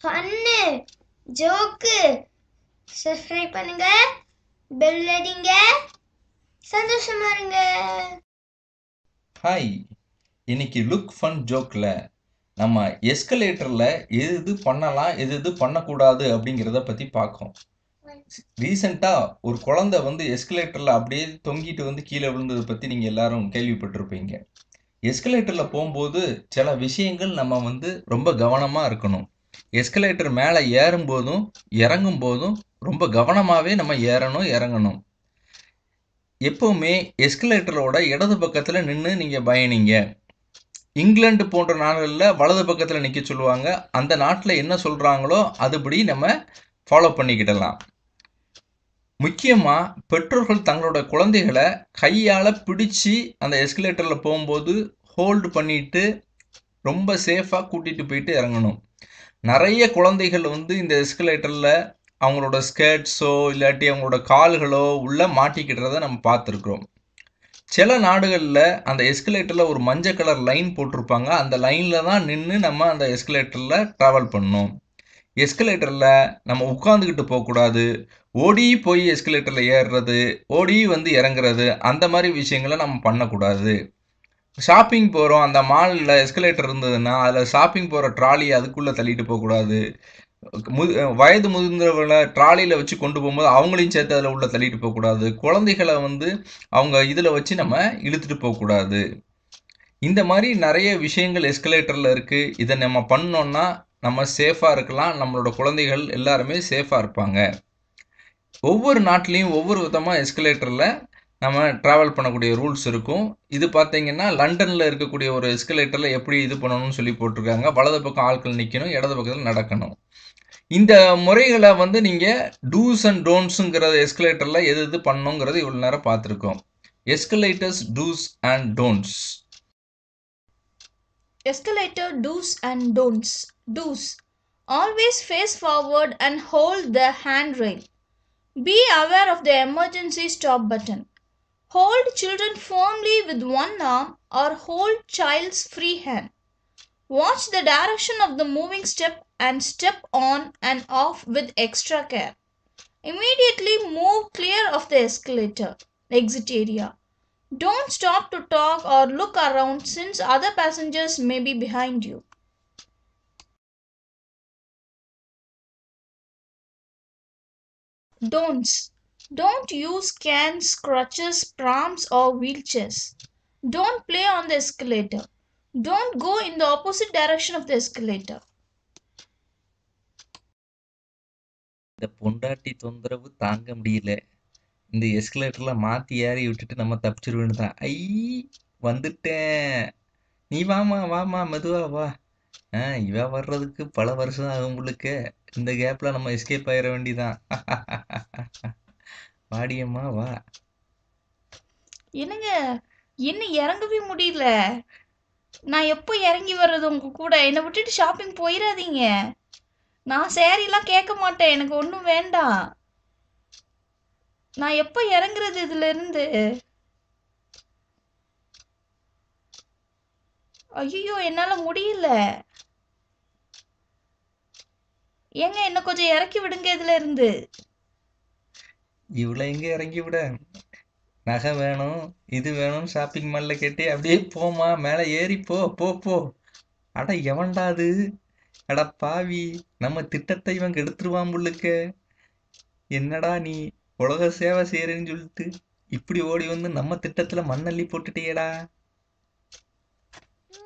Fun joke subscribe பண்ணுங்க bell அடிங்க சந்தோஷமா இருங்க ஹாய் இன்னைக்கு லுக் ஃபன் ஜோக்கில் நம்ம எஸ்கலேட்டரில் எது எது பண்ணலாம் எது எது பண்ணக்கூடாது அப்படிங்கிறத பற்றி பார்க்கோம் ரீசெண்டாக ஒரு குழந்தை வந்து எஸ்கலேட்டரில் அப்படியே தொங்கிட்டு வந்து கீழே விழுந்ததை பற்றி நீங்கள் எல்லாரும் கேள்விப்பட்டிருப்பீங்க எஸ்கலேட்டரில் போகும்போது சில விஷயங்கள் நம்ம வந்து ரொம்ப கவனமாக இருக்கணும் எஸ்கலேட்டர் மேலே ஏறும்போதும் இறங்கும் போதும் ரொம்ப கவனமாகவே நம்ம ஏறணும் இறங்கணும் எப்போவுமே எஸ்கலேட்டரோட இடது பக்கத்தில் நின்று நீங்கள் பயணிங்க இங்கிலாந்து போன்ற நாடுகளில் வலது பக்கத்தில் நிற்க சொல்லுவாங்க அந்த நாட்டில் என்ன சொல்கிறாங்களோ அதுபடி நம்ம ஃபாலோ பண்ணிக்கிடலாம் முக்கியமாக பெற்றோர்கள் தங்களோட குழந்தைகளை கையால் பிடிச்சி அந்த எஸ்கலேட்டரில் போகும்போது ஹோல்டு பண்ணிட்டு ரொம்ப சேஃபாக கூட்டிகிட்டு போயிட்டு இறங்கணும் நிறைய குழந்தைகள் வந்து இந்த எஸ்கலேட்டரில் அவங்களோட ஸ்கர்ட்ஸோ இல்லாட்டி அவங்களோட கால்களோ உள்ள மாட்டிக்கிடுறத நம்ம பார்த்துருக்குறோம் சில நாடுகளில் அந்த எஸ்கலேட்டரில் ஒரு மஞ்சள் கலர் லைன் போட்டிருப்பாங்க அந்த லைனில் தான் நின்று நம்ம அந்த எஸ்கலேட்டரில் ட்ராவல் பண்ணணும் எஸ்கலேட்டரில் நம்ம உட்காந்துக்கிட்டு போகக்கூடாது ஓடி போய் எஸ்கலேட்டரில் ஏறுறது ஓடி வந்து இறங்குறது அந்த மாதிரி விஷயங்களை நம்ம பண்ணக்கூடாது ஷாப்பிங் போகிறோம் அந்த மாலில் எஸ்கலேட்டர் இருந்ததுன்னா அதில் ஷாப்பிங் போகிற ட்ராலியை அதுக்குள்ளே தள்ளிட்டு போகக்கூடாது மு வயது முதிர்ந்தவர்களை ட்ராலியில் வச்சு கொண்டு போகும்போது அவங்களையும் சேர்த்து அதில் உள்ள தள்ளிட்டு போகக்கூடாது குழந்தைகளை வந்து அவங்க இதில் வச்சு நம்ம இழுத்துட்டு போகக்கூடாது இந்த மாதிரி நிறைய விஷயங்கள் எஸ்கலேட்டரில் இருக்குது இதை நம்ம பண்ணோன்னா நம்ம சேஃபாக இருக்கலாம் நம்மளோட குழந்தைகள் எல்லாருமே சேஃபாக இருப்பாங்க ஒவ்வொரு நாட்டிலையும் ஒவ்வொரு விதமாக எஸ்கலேட்டரில் நம்ம ட்ராவல் பண்ணக்கூடிய ரூல்ஸ் இருக்கும் இது பார்த்தீங்கன்னா லண்டனில் இருக்கக்கூடிய ஒரு எஸ்கலேட்டரில் எப்படி இது பண்ணணும்னு சொல்லி போட்டிருக்காங்க வலது பக்கம் ஆட்கள் நிற்கணும் இடது பக்கத்தில் நடக்கணும் இந்த முறைகளை வந்து நீங்கள் டூஸ் அண்ட் டோன்ஸுங்கிற எஸ்கலேட்டரில் எது எது பண்ணணுங்கிறது இவ்வளோ நேரம் பார்த்துருக்கோம் escalators do's and don'ts Escalator do's and don'ts. Do's. Always face forward and hold the handrail. Be aware of the emergency stop button. Hold children firmly with one arm or hold child's free hand. Watch the direction of the moving step and step on and off with extra care. Immediately move clear of the escalator exit area. Don't stop to talk or look around since other passengers may be behind you. Don'ts. Don't use cans, crutches, prams, or wheelchairs. Don't play on the escalator. Don't go in the opposite direction of the escalator. இந்த பொண்டாட்டி தொந்தரவு தாங்க முடியல இந்த எஸ்கலேட்டரில் மாற்றி ஏறி விட்டுட்டு நம்ம தப்பிச்சிருவேன்னு தான் ஐ வந்துட்டேன் நீ வாமா வாமா மெதுவா வா ஆ இவ வர்றதுக்கு பல வருஷம் ஆகும் உங்களுக்கு இந்த கேப்பில் நம்ம எஸ்கேப் ஆயிட வேண்டியதான் வாடியம்மா வா என்னங்க என்ன இறங்கவே முடியல நான் எப்போ இறங்கி வர்றது உங்க கூட என்னை விட்டுட்டு ஷாப்பிங் போயிடாதீங்க நான் சேரீலாம் கேட்க மாட்டேன் எனக்கு ஒன்றும் வேண்டாம் நான் எப்போ இறங்குறது இதுல இருந்து ஐயோ என்னால முடியல ஏங்க என்ன கொஞ்சம் இறக்கி விடுங்க இதுல இருந்து இவ்வளோ எங்கே இறங்கி விட நகை வேணும் இது வேணும் ஷாப்பிங் மாலில் கேட்டு அப்படியே போமா மேலே ஏறி போ போ போ அட எவன்டா அது அட பாவி நம்ம திட்டத்தை இவன் கெடுத்துருவான் புள்ளுக்க என்னடா நீ உலக சேவை செய்கிறேன்னு சொல்லிட்டு இப்படி ஓடி வந்து நம்ம திட்டத்தில் மண்ணள்ளி போட்டுட்டியேடா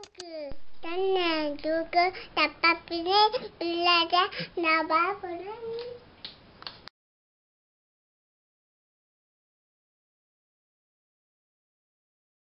தன்னை தூக்கு தப்பா பிள்ளை பிள்ளைட நான் பாப்பட